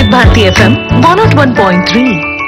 వివిధ Bharati FM one nought one point three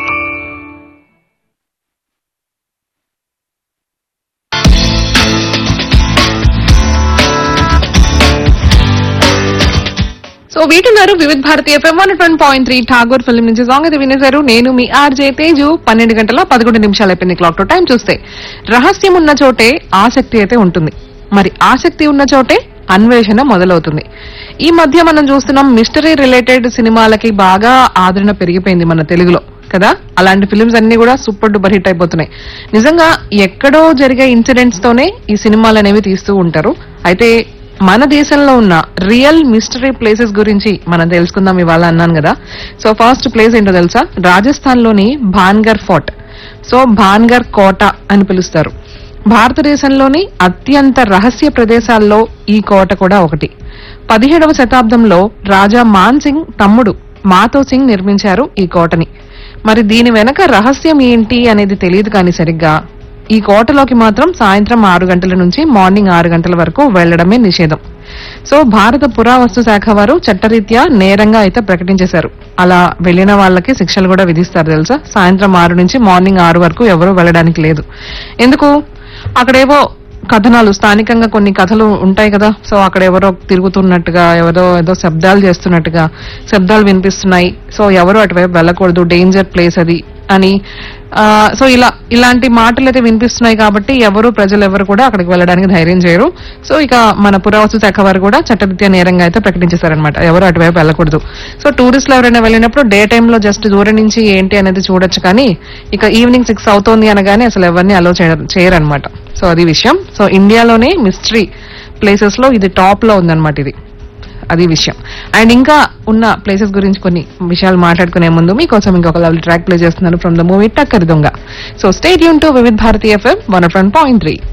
so వీటున్నారు Vividh Bharati FM one one point three Tagore film నుంచి song అయితే వినేశారు నేను మీ ఆర్జే తేజు పన్నెండు గంటల పదకొండు నిమిషాలు అయిపోయింది క్లాక్ తో టైం చూస్తే రహస్యం ఉన్న చోటే ఆసక్తి అయితే ఉంటుంది మరి ఆసక్తి ఉన్న చోటే అన్వేషణ మొదలవుతుంది ఈ మధ్య మనం చూస్తున్నాం మిస్టరీ రిలేటెడ్ సినిమాలకి బాగా ఆదరణ పెరిగిపోయింది మన తెలుగులో కదా అలాంటి ఫిల్మ్స్ అన్ని కూడా సూపర్ డూపర్ హిట్ అయిపోతున్నాయి నిజంగా ఎక్కడో జరిగే ఇన్సిడెంట్స్ తోనే ఈ సినిమాలు అనేవి తీస్తూ ఉంటారు అయితే మన దేశంలో ఉన్న రియల్ మిస్టరీ ప్లేసెస్ గురించి మనం తెలుసుకుందాం ఇవాళ అన్నాను కదా సో ఫస్ట్ ప్లేస్ ఏంటో తెలుసా రాజస్థాన్ లోని భాన్గర్ ఫోర్ట్ సో భాన్గర్ కోట అని పిలుస్తారు భారతదేశంలోని అత్యంత రహస్య ప్రదేశాల్లో ఈ కోట కూడా ఒకటి పదిహేడవ శతాబ్దంలో రాజా మాన్ సింగ్ తమ్ముడు మాతో సింగ్ నిర్మించారు ఈ కోటని మరి దీని వెనక రహస్యం ఏంటి అనేది తెలియదు కానీ సరిగ్గా ఈ కోటలోకి మాత్రం సాయంత్రం ఆరు గంటల నుంచి మార్నింగ్ ఆరు గంటల వరకు వెళ్లడమే నిషేధం సో భారత పురావస్తు శాఖ వారు చట్టరీత్యా నేరంగా అయితే ప్రకటించేశారు అలా వెళ్లిన వాళ్ళకి శిక్షలు కూడా విధిస్తారు తెలుసా సాయంత్రం ఆరు నుంచి మార్నింగ్ ఆరు వరకు ఎవరు వెళ్ళడానికి లేదు ఎందుకు అక్కడేవో కథనాలు స్థానికంగా కొన్ని కథలు ఉంటాయి కదా సో అక్కడ ఎవరో తిరుగుతున్నట్టుగా ఎవరో ఏదో శబ్దాలు చేస్తున్నట్టుగా శబ్దాలు వినిపిస్తున్నాయి సో ఎవరు అటువైపు వెళ్ళకూడదు డేంజర్ ప్లేస్ అది అని ఆ, సో ఇలా ఇలాంటి మాటలు అయితే వినిపిస్తున్నాయి కాబట్టి ఎవరు ప్రజలు ఎవరు కూడా అక్కడికి వెళ్ళడానికి ధైర్యం చేయరు సో ఇక మన పురావస్తు శాఖ వారు కూడా చట్టరీత్యా నేరంగా అయితే ప్రకటించేశారనమాట ఎవరు అటువైపు వెళ్ళకూడదు సో టూరిస్టులు ఎవరైనా వెళ్ళినప్పుడు డే టైంలో జస్ట్ దూరం నుంచి ఏంటి అనేది చూడొచ్చు కానీ ఇక ఈవినింగ్ సిక్స్ అవుతోంది అనగానే అసలు ఎవరిని అలో చేయరనమాట సో అది విషయం సో ఇండియాలోనే మిస్టరీ ప్లేసెస్ లో ఇది టాప్ లో ఉందన్నమాట ఇది అది విషయం అండ్ ఇంకా ఉన్న ప్లేసెస్ గురించి కొన్ని విషయాలు మాట్లాడుకునే ముందు మీకోసం ఇంకొక లవ్లీ ట్రాక్ ప్లే చేస్తున్నాను from the movie Takkari Donga so stay యూన్ to Vividh Bharati FM one point three